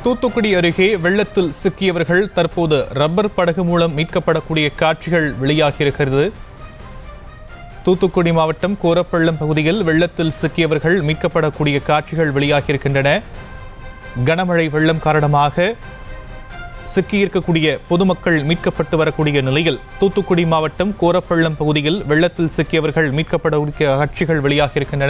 தூத்துக்குடி அருகே வெள்ளத்தில் சிக்கியவர்கள் தற்போது ரப்பர் படகு மூலம் மீட்கப்படக்கூடிய காட்சிகள் வெளியாகியிருக்கிறது தூத்துக்குடி மாவட்டம் கோரப்பள்ளம் பகுதியில் வெள்ளத்தில் சிக்கியவர்கள் மீட்கப்படக்கூடிய காட்சிகள் வெளியாகியிருக்கின்றன கனமழை வெள்ளம் காரணமாக சிக்கியிருக்கக்கூடிய பொதுமக்கள் மீட்கப்பட்டு வரக்கூடிய நிலையில் தூத்துக்குடி மாவட்டம் கோரப்பள்ளம் பகுதியில் வெள்ளத்தில் சிக்கியவர்கள் மீட்கப்படக்கூடிய காட்சிகள் வெளியாகியிருக்கின்றன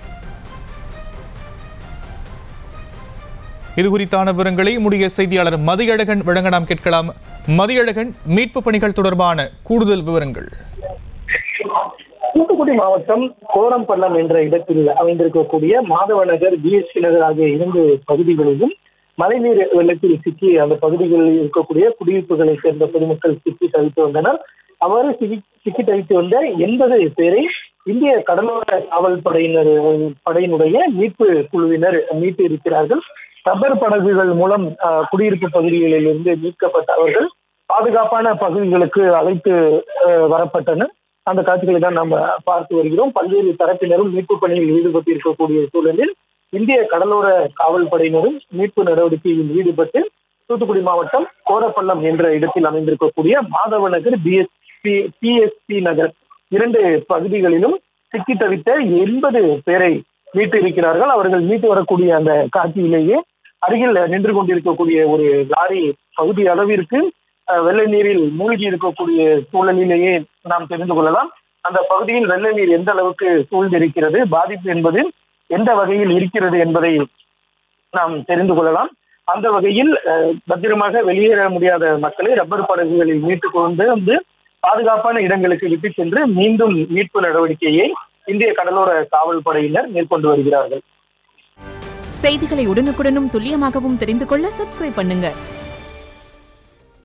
இது குறித்தான விவரங்களை முடிய செய்தியாளர் மதியழகன் வழங்க நாம் கேட்கலாம் மதியழகன் மீட்பு பணிகள் தொடர்பான கூடுதல் விவரங்கள் தூத்துக்குடி மாவட்டம் கோரம்பள்ளம் என்ற இடத்தில் அமைந்திருக்கக்கூடிய மாதவநகர் பிஎஸ்சி நகர் ஆகிய இரண்டு பகுதிகளிலும் மழைநீர் வெள்ளத்தில் சிக்கி அந்த பகுதிகளில் இருக்கக்கூடிய குடியிருப்புகளை சேர்ந்த பொதுமக்கள் சிக்கி தவித்து வந்தனர் அவ்வாறு சிக்கி சிக்கி தவித்து வந்த எண்பது பேரை இந்திய கடலோர காவல் படையினர் படையினுடைய மீட்பு குழுவினர் மீட்டு இருக்கிறார்கள் ரப்பர் படகுகள் மூலம் அஹ், குடியிருப்பு பகுதிகளில் இருந்து மீட்கப்பட்ட அவர்கள் பாதுகாப்பான பகுதிகளுக்கு அழைத்து அஹ், வரப்பட்டனர் அந்த காட்சிகளை தான் நம்ம பார்த்து வருகிறோம் பல்வேறு தரப்பினரும் மீட்பு பணியில் ஈடுபட்டிருக்கக்கூடிய சூழலில் இந்திய கடலோர காவல் படையினரும் மீட்பு நடவடிக்கையில் ஈடுபட்டு தூத்துக்குடி மாவட்டம் கோரப்பள்ளம் என்ற இடத்தில் அமைந்திருக்கக்கூடிய மாதவநகர் பிஎஸ்பி பிஎஸ்பி நகர் இரண்டு பகுதிகளிலும் சிக்கி தவித்த எண்பது பேரை மீட்டு இருக்கிறார்கள் அவர்கள் மீட்டு வரக்கூடிய அந்த காட்சியிலேயே அருகில் நின்று கொண்டிருக்கக்கூடிய ஒரு லாரி பகுதி அளவிற்கு அஹ், வெள்ளை நீரில் மூழ்கி இருக்கக்கூடிய சூழலிலேயே நாம் தெரிந்து கொள்ளலாம் அந்த பகுதியில் வெள்ளை நீர் எந்த அளவுக்கு சூழ்ந்திருக்கிறது பாதிப்பு என்பது எந்த வகையில் இருக்கிறது என்பதை நாம் தெரிந்து கொள்ளலாம் அந்த வகையில் அஹ், பத்திரமாக வெளியேற முடியாத மக்களை ரப்பர் படகுகளில் மீட்டு கொண்டு வந்து பாதுகாப்பான இடங்களுக்கு விட்டு சென்று மீண்டும் மீட்பு நடவடிக்கையை இந்திய கடலோர காவல் படையினர் மேற்கொண்டு வருகிறார்கள் செய்திகளை உடனுக்குடனும் துல்லியமாகவும் தெரிந்து கொள்ள சப்ஸ்கிரைப் பண்ணுங்க